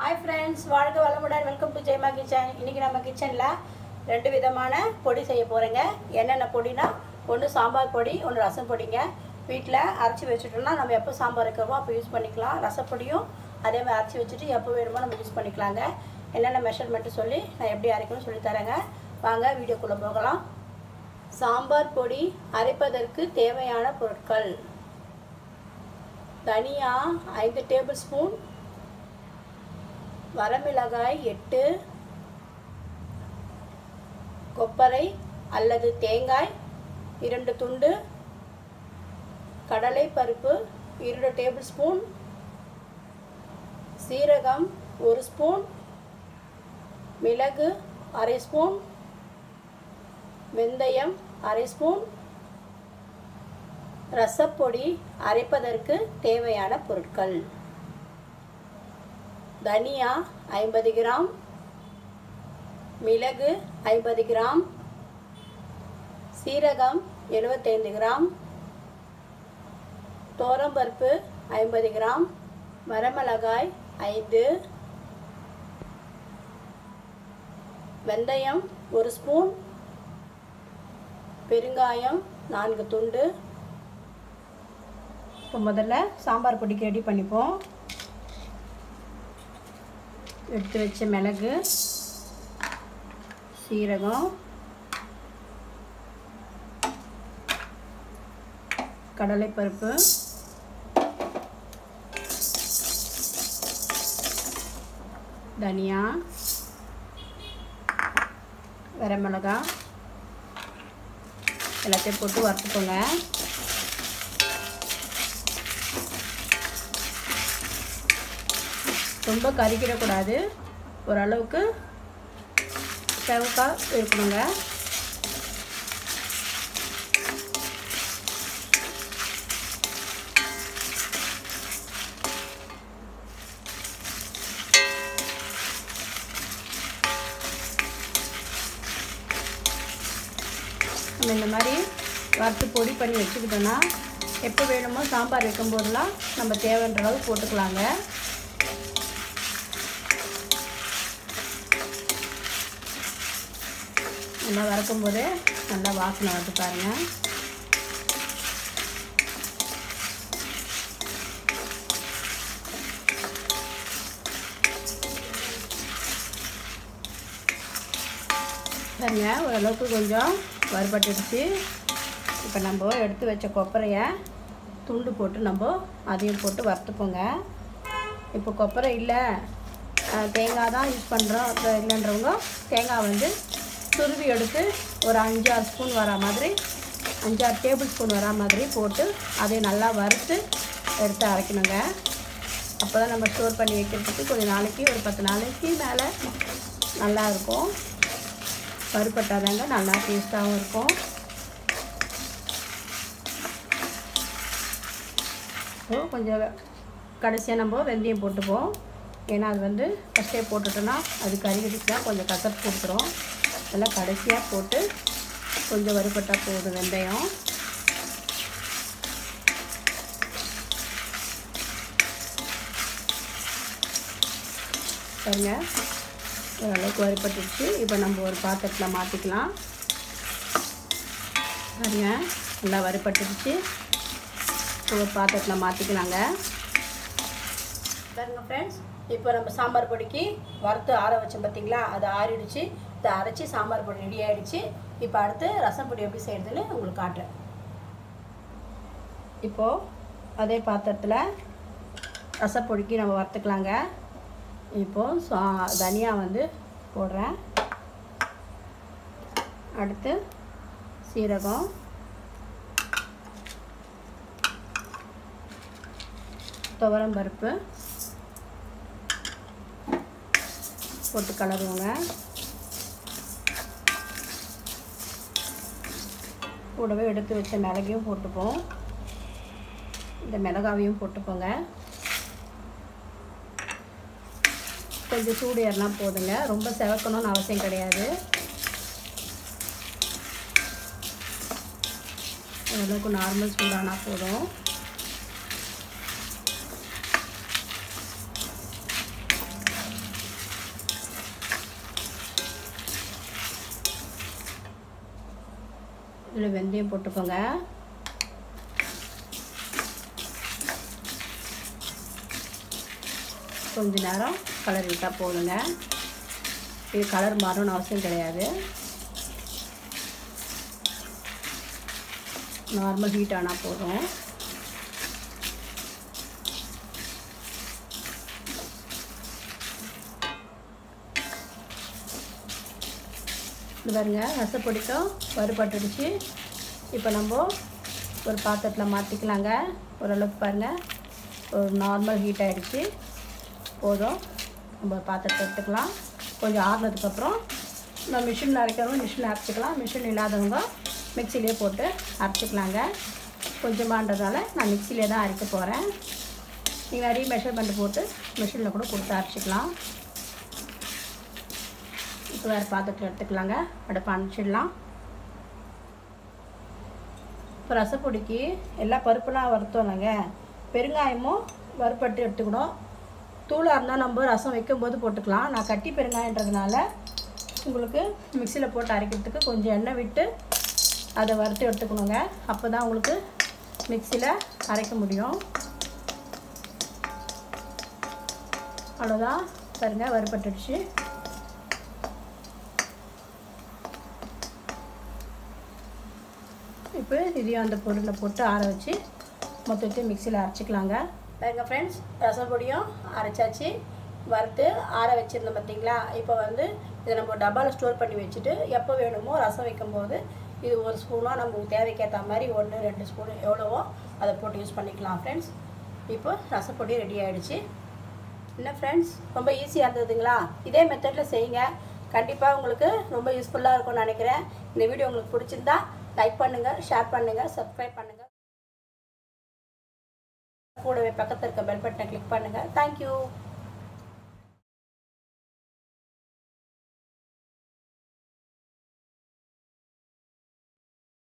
hi friends வாழ்க வளமுடன் welcome to ஜெயமா kitchen இன்றைக்கி நம்ம கிச்சனில் ரெண்டு விதமான பொடி செய்ய போகிறேங்க என்னென்ன பொடினா ஒன்று சாம்பார் பொடி ஒன்று ரசம் பொடிங்க வீட்டில் அரைச்சி வச்சுட்டோம்னா நம்ம எப்போ சாம்பார் வைக்கிறோமோ அப்போ யூஸ் பண்ணிக்கலாம் ரசப்பொடியும் அதே மாதிரி அரைச்சி வச்சுட்டு எப்போ வேணுமோ நம்ம யூஸ் பண்ணிக்கலாங்க என்னென்ன மெஷர்மெண்ட்டு சொல்லி நான் எப்படி அரைக்கணும்னு சொல்லி தரேங்க வாங்க வீடியோக்குள்ளே போகலாம் சாம்பார் பொடி அரைப்பதற்கு தேவையான பொருட்கள் தனியா ஐந்து டேபிள் ஸ்பூன் வரமிளகாய் எட்டு கொப்பரை அல்லது தேங்காய் இரண்டு துண்டு கடலை பருப்பு இரண்டு டேபிள் ஸ்பூன் சீரகம் ஒரு ஸ்பூன் மிளகு அரை ஸ்பூன் வெந்தயம் அரை ஸ்பூன் ரசப்பொடி அரைப்பதற்கு தேவையான பொருட்கள் தனியா ஐம்பது கிராம் மிளகு ஐம்பது கிராம் சீரகம் எழுபத்தைந்து கிராம் தோரம்பருப்பு ஐம்பது கிராம் வரமிளகாய் ஐந்து வெந்தயம் ஒரு ஸ்பூன் பெருங்காயம் நான்கு துண்டு இப்போ முதல்ல சாம்பார் பொடிக்கு ரெடி பண்ணிப்போம் எடுத்து வச்ச மிளகு சீரகம் கடலைப்பருப்பு தனியா வரமிளகா எல்லாத்தையும் போட்டு வறுத்துக்கோங்க ரொம்ப கறிக்கிடக்கூடாது ஓரளவுக்கு செவக்காக இருக்கணுங்க நம்ம இந்த மாதிரி வறுத்து பொடி பண்ணி வச்சுக்கிட்டோன்னா எப்போ வேணுமோ சாம்பார் வைக்கும் போதெல்லாம் நம்ம தேவைன்ற அளவு போட்டுக்கலாங்க நல்லா வறுக்கும் போதே நல்லா வாசனை வந்து பாருங்கள் சரிங்க ஓரளவுக்கு கொஞ்சம் வறுபட்டுடுச்சு இப்போ நம்ம எடுத்து வச்ச கொப்பரையை துண்டு போட்டு நம்ம அதையும் போட்டு வறுத்துப்போங்க இப்போ கொப்பரை இல்லை தேங்காய் தான் யூஸ் பண்ணுறோம் இல்லைன்றவங்க தேங்காய் வந்து துருவி எடுத்து ஒரு அஞ்சாறு ஸ்பூன் வரா மாதிரி அஞ்சாறு டேபிள் ஸ்பூன் வரா மாதிரி போட்டு அதை நல்லா வறுத்து எடுத்து அரைக்கணுங்க அப்போ தான் நம்ம ஸ்டோர் பண்ணி வைக்கிறதுக்கு கொஞ்சம் நாளைக்கு ஒரு பத்து நாளைக்கு மேலே நல்லா இருக்கும் வறுப்பட்டாதாங்க நல்லா டேஸ்ட்டாகவும் இருக்கும் ஸோ கொஞ்சம் கடைசியாக நம்ம வெந்தயம் போட்டுப்போம் ஏன்னா அது வந்து ஃபஸ்ட்டே போட்டுட்டோன்னா அது கறிகடிச்சா கொஞ்சம் கசப்பு கொடுத்துரும் அதெல்லாம் கடைசியாக போட்டு கொஞ்சம் வறுபட்டால் போதும் வெந்தயம் சரிங்க ஓரளவுக்கு வறுபட்டுருச்சு இப்போ நம்ம ஒரு பாத்திரத்தில் மாற்றிக்கலாம் பாருங்க நல்லா வறுபட்டுருச்சு ஒரு பாத்திரத்தில் மாற்றிக்கலாங்க பாருங்க ஃப்ரெண்ட்ஸ் இப்போ நம்ம சாம்பார் பொடிக்கு வறுத்து ஆற வச்சோம் பார்த்தீங்களா அது ஆறிடுச்சு இதை அரைச்சி சாம்பார் பொடி ரெடி ஆகிடுச்சு இப்போ அடுத்து ரசம் பொடி எப்படி செய்கிறதுன்னு உங்களுக்கு காட்டுறேன் இப்போது அதே பாத்திரத்தில் ரசப்பொடிக்கு நம்ம வறுத்துக்கலாங்க இப்போது சா தனியா வந்து போடுறேன் அடுத்து சீரகம் துவரம் பருப்பு போட்டு கலருவோங்க கூடவே எடுத்து வச்ச மிளகையும் போட்டுப்போம் இந்த மிளகாவையும் போட்டுப்போங்க கொஞ்சம் சூடு ஏறினா போதுங்க ரொம்ப செவக்கணும்னு அவசியம் கிடையாது ஓரளவுக்கு நார்மல் சூடானா போதும் இதில் வெந்தயம் போட்டுக்கோங்க கொஞ்ச நேரம் கலர் விட்டால் போதுங்க இது கலர் மாறணும்னு அவசியம் கிடையாது நார்மல் ஹீட் ஆனால் போதும் இது பாருங்க ரசப்பொடிக்கும் வறுபட்டுடுச்சு இப்போ நம்ம ஒரு பாத்திரத்தில் மாற்றிக்கலாங்க ஓரளவுக்கு பாருங்கள் ஒரு நார்மல் ஹீட் ஆகிடுச்சு போதும் நம்ம பாத்திரத்தை எடுத்துக்கலாம் கொஞ்சம் ஆறுனதுக்கப்புறம் நம்ம மிஷினில் அரைக்கிறவங்க மிஷினில் அரைச்சிக்கலாம் மிஷின் இல்லாதவங்க மிக்சிலே போட்டு அரைச்சிக்கலாங்க கொஞ்சமான்றதால நான் மிக்சிலே தான் அரைக்க போகிறேன் நீங்கள் நிறைய மெஷர்மெண்ட் போட்டு மிஷினில் கூட கொடுத்து அரைச்சிக்கலாம் இப்போ வேறு பாத்திரத்தில் எடுத்துக்கலாங்க அடுப்பு அனுப்பிச்சிடலாம் இப்போ ரசப்பொடிக்கு எல்லா பருப்புலாம் வறுத்தோம்லங்க பெருங்காயமும் வறுப்பட்டு எடுத்துக்கணும் தூளாக இருந்தால் நம்ம ரசம் வைக்கும்போது போட்டுக்கலாம் நான் கட்டி பெருங்காயன்றதுனால உங்களுக்கு மிக்சியில் போட்டு அரைக்கிறதுக்கு கொஞ்சம் எண்ணெய் விட்டு அதை வறுத்து எடுத்துக்கணுங்க அப்போ தான் உங்களுக்கு மிக்சியில் அரைக்க முடியும் அவ்வளோதான் பாருங்க வறுபட்டுடுச்சு இப்போ இதையும் அந்த பொருளை போட்டு ஆற வச்சு மொத்தத்தையும் மிக்சியில் அரைச்சிக்கலாங்க பாருங்க ஃப்ரெண்ட்ஸ் ரசம் பொடியும் அரைச்சாச்சு வறுத்து ஆற வச்சுருந்தோம் பார்த்தீங்களா இப்போ வந்து இதை நம்ம டப்பாவில் ஸ்டோர் பண்ணி வச்சுட்டு எப்போ வேணுமோ ரசம் வைக்கும்போது இது ஒரு ஸ்பூனாக நமக்கு தேவைக்கேற்ற மாதிரி ஒன்று ரெண்டு ஸ்பூன் எவ்வளவோ அதை போட்டு யூஸ் பண்ணிக்கலாம் ஃப்ரெண்ட்ஸ் இப்போ ரசப்பொடி ரெடி ஆகிடுச்சு என்ன ஃப்ரெண்ட்ஸ் ரொம்ப ஈஸியாக இருந்ததுங்களா இதே மெத்தடில் செய்யுங்க கண்டிப்பாக உங்களுக்கு ரொம்ப யூஸ்ஃபுல்லாக இருக்கும்னு நினைக்கிறேன் இந்த வீடியோ உங்களுக்கு பிடிச்சிருந்தா லைக் பண்ணுங்கள் ஷேர் பண்ணுங்கள் சப்ஸ்கிரைப் பண்ணுங்கள் கூடவே பக்கத்தில் இருக்க பெல் பட்டனை கிளிக் பண்ணுங்கள் தேங்க்யூ